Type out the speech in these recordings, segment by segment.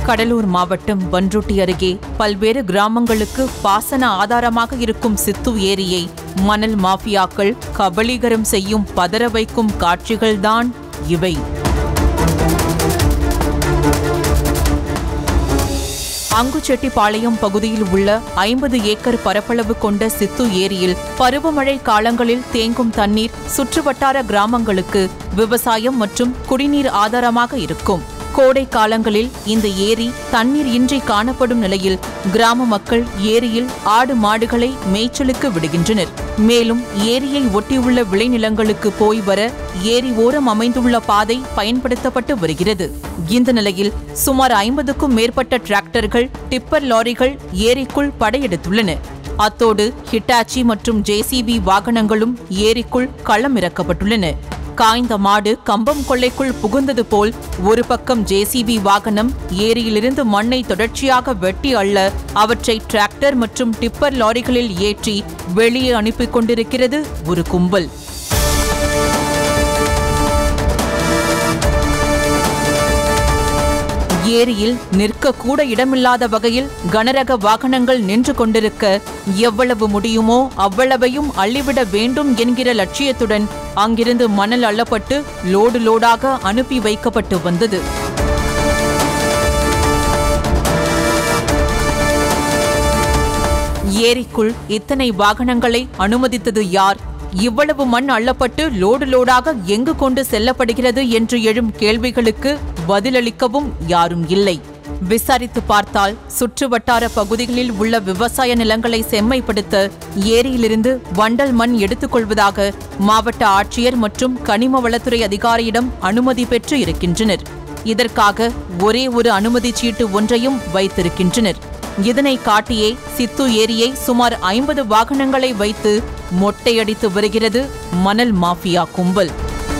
கடலூர் மாவட்டம் பன்ருட்டி அருகே பல்வேறு கிராமங்களுக்கு பாசன ஆதாரமாக இருக்கும் சித்து ஏரியை மணல் மாஃபியாக்கள் கபலீகரம் செய்யும் பதற வைக்கும் காட்சிகள்தான் இவை அங்குச்செட்டிப்பாளையம் பகுதியில் உள்ள ஐம்பது ஏக்கர் பரப்பளவு கொண்ட சித்து ஏரியில் பருவமழை காலங்களில் தேங்கும் தண்ணீர் சுற்றுவட்டார கிராமங்களுக்கு விவசாயம் மற்றும் குடிநீர் ஆதாரமாக இருக்கும் கோடை காலங்களில் இந்த ஏரி தண்ணீர் இன்றி காணப்படும் நிலையில் கிராம மக்கள் ஏரியில் ஆடு மாடுகளை மேய்ச்சலுக்கு விடுகின்றனர் மேலும் ஏரியை ஒட்டியுள்ள விளைநிலங்களுக்கு போய் வர ஏரி ஓரம் அமைந்துள்ள பாதை பயன்படுத்தப்பட்டு வருகிறது இந்த நிலையில் சுமார் ஐம்பதுக்கும் மேற்பட்ட டிராக்டர்கள் டிப்பர் லாரிகள் ஏரிக்குள் படையெடுத்துள்ளன அத்தோடு ஹிட்டாச்சி மற்றும் ஜேசிபி வாகனங்களும் ஏரிக்குள் களமிறக்கப்பட்டுள்ளன காய்ந்த மாடு கம்பம் கொள்ளைக்குள் புகுந்தது போல் ஒரு பக்கம் ஜேசிபி வாகனம் ஏரியிலிருந்து மண்ணை தொடர்ச்சியாக வெட்டி அள்ள அவற்றை டிராக்டர் மற்றும் டிப்பர் லாரிகளில் ஏற்றி வெளியே அனுப்பிக் கொண்டிருக்கிறது ஒரு கும்பல் ஏரியில் நிற்க கூட இடமில்லாத வகையில் கனரக வாகனங்கள் நின்று கொண்டிருக்க எவ்வளவு முடியுமோ அவ்வளவையும் அள்ளிவிட வேண்டும் என்கிற லட்சியத்துடன் அங்கிருந்து மணல் அள்ளப்பட்டு லோடு லோடாக அனுப்பி வைக்கப்பட்டு வந்தது ஏரிக்குள் இத்தனை வாகனங்களை அனுமதித்தது யார் இவ்வளவு மண் அள்ளப்பட்டு லோடு லோடாக எங்கு கொண்டு செல்லப்படுகிறது என்று எழும் கேள்விகளுக்கு பதிலளிக்கவும் யாரும் இல்லை விசாரித்து பார்த்தால் சுற்றுவட்டார பகுதிகளில் உள்ள விவசாய நிலங்களை செம்மைப்படுத்த ஏரியிலிருந்து வண்டல் மண் எடுத்துக்கொள்வதாக மாவட்ட ஆட்சியர் மற்றும் கனிம வளத்துறை அதிகாரியிடம் அனுமதி பெற்று இருக்கின்றனர் இதற்காக ஒரே ஒரு அனுமதி சீட்டு ஒன்றையும் வைத்திருக்கின்றனர் இதனை காட்டியே சித்து ஏரியை சுமார் ஐம்பது வாகனங்களை வைத்து மொட்டையடித்து வருகிறது மணல் மாஃபியா கும்பல்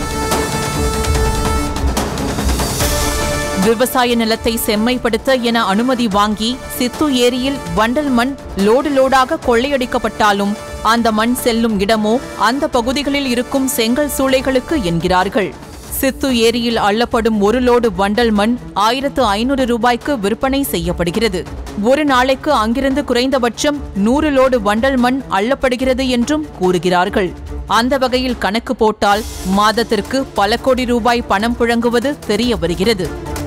விவசாய நிலத்தை செம்மைப்படுத்த என அனுமதி வாங்கி சித்து ஏரியில் வண்டல் மண் லோடு லோடாக கொள்ளையடிக்கப்பட்டாலும் அந்த மண் செல்லும் இடமோ அந்த பகுதிகளில் இருக்கும் செங்கல் சூளைகளுக்கு என்கிறார்கள் சித்து ஏரியில் அள்ளப்படும் ஒரு லோடு வண்டல் மண் ஆயிரத்து ஐநூறு ரூபாய்க்கு விற்பனை செய்யப்படுகிறது ஒரு நாளைக்கு அங்கிருந்து குறைந்தபட்சம் நூறு லோடு வண்டல் மண் அள்ளப்படுகிறது என்றும் கூறுகிறார்கள் அந்த வகையில் கணக்கு போட்டால் மாதத்திற்கு பல கோடி ரூபாய் பணம் புழங்குவது தெரிய வருகிறது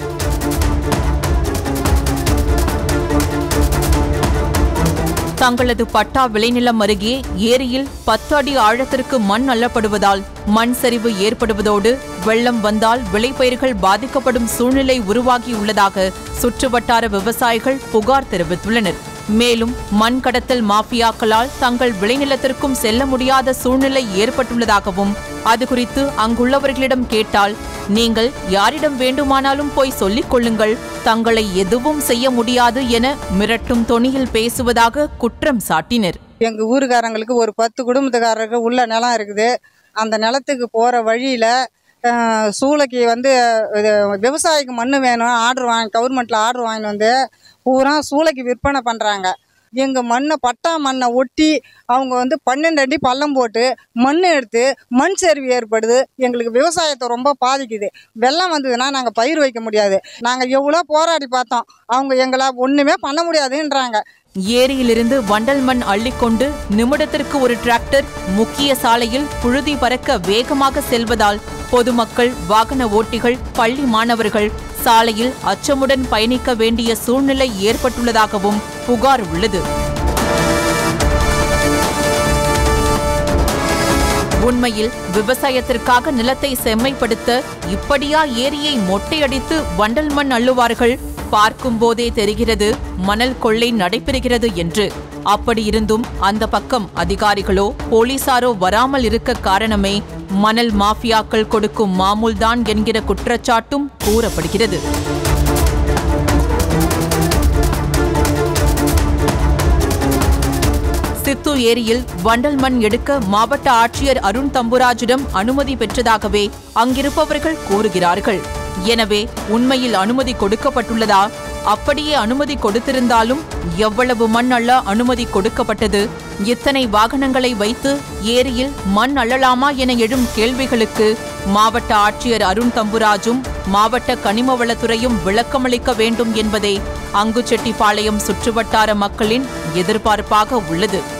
தங்களது பட்டா விளைநிலம் அருகே ஏரியில் பத்து அடி ஆழத்திற்கு மண் அள்ளப்படுவதால் மண் சரிவு ஏற்படுவதோடு வெள்ளம் வந்தால் விளைபயிர்கள் பாதிக்கப்படும் சூழ்நிலை உருவாகியுள்ளதாக சுற்றுவட்டார விவசாயிகள் புகார் தெரிவித்துள்ளனர் மேலும் மண் கடத்தல் மாஃபியாக்களால் தங்கள் விளைநிலத்திற்கும் செல்ல முடியாத சூழ்நிலை ஏற்பட்டுள்ளதாகவும் அது குறித்து அங்குள்ளவர்களிடம் கேட்டால் நீங்கள் யாரிடம் வேண்டுமானாலும் போய் சொல்லிக் கொள்ளுங்கள் தங்களை எதுவும் செய்ய முடியாது என மிரட்டும் தொனியில் பேசுவதாக குற்றம் சாட்டினர் எங்கள் ஊருக்காரங்களுக்கு ஒரு பத்து குடும்பத்துக்காரருக்கு உள்ள நிலம் இருக்குது அந்த நிலத்துக்கு போகிற வழியில் சூளைக்கு வந்து இது விவசாயிக்கு மண் வேணும் ஆர்டர் வாங்கி கவர்மெண்ட்டில் ஆர்டர் வாங்கிட்டு வந்து பூரா சூளைக்கு விற்பனை பண்ணுறாங்க எங்கள் மண்ணை பட்டா மண்ணை ஒட்டி அவங்க வந்து பன்னெண்டு அடி பள்ளம் போட்டு மண் எடுத்து மண் சரிவு ஏற்படுது எங்களுக்கு விவசாயத்தை ரொம்ப பாதிக்குது வெள்ளம் வந்ததுன்னா நாங்கள் பயிர் வைக்க முடியாது நாங்கள் எவ்வளோ போராடி பார்த்தோம் அவங்க எங்களை ஒன்றுமே பண்ண முடியாதுன்றாங்க ஏரியிலிருந்து வண்டல் மண் அள்ளிக்கொண்டு நிமிடத்திற்கு ஒரு டிராக்டர் முக்கிய சாலையில் புழுதி பறக்க வேகமாக செல்வதால் பொதுமக்கள் வாகன ஓட்டிகள் பள்ளி மாணவர்கள் சாலையில் அச்சமுடன் பயணிக்க வேண்டிய சூழ்நிலை ஏற்பட்டுள்ளதாகவும் புகார் உள்ளது உண்மையில் விவசாயத்திற்காக நிலத்தை செம்மைப்படுத்த இப்படியா ஏரியை மொட்டையடித்து வண்டல் மண் அள்ளுவார்கள் பார்க்கும்போதே தெரிகிறது மணல் கொள்ளை நடைபெறுகிறது என்று அப்படியிருந்தும் அந்த பக்கம் அதிகாரிகளோ போலீசாரோ வராமல் இருக்க காரணமே மணல் மாஃபியாக்கள் கொடுக்கும் மாமூல்தான் என்கிற குற்றச்சாட்டும் கூறப்படுகிறது சித்து ஏரியில் வண்டல் மண் எடுக்க மாவட்ட ஆட்சியர் அருண் தம்புராஜிடம் அனுமதி பெற்றதாகவே அங்கிருப்பவர்கள் கூறுகிறார்கள் எனவே உண்மையில் அனுமதி கொடுக்கப்பட்டுள்ளதா அப்படியே அனுமதி கொடுத்திருந்தாலும் எவ்வளவு மண் அள்ள அனுமதி கொடுக்கப்பட்டது இத்தனை வாகனங்களை வைத்து ஏரியில் மண் அள்ளலாமா என எழும் கேள்விகளுக்கு மாவட்ட ஆட்சியர் அருண் தம்புராஜும் மாவட்ட கனிமவளத்துறையும் விளக்கமளிக்க வேண்டும் என்பதே அங்குச்செட்டிப்பாளையம் சுற்றுவட்டார மக்களின் எதிர்பார்ப்பாக உள்ளது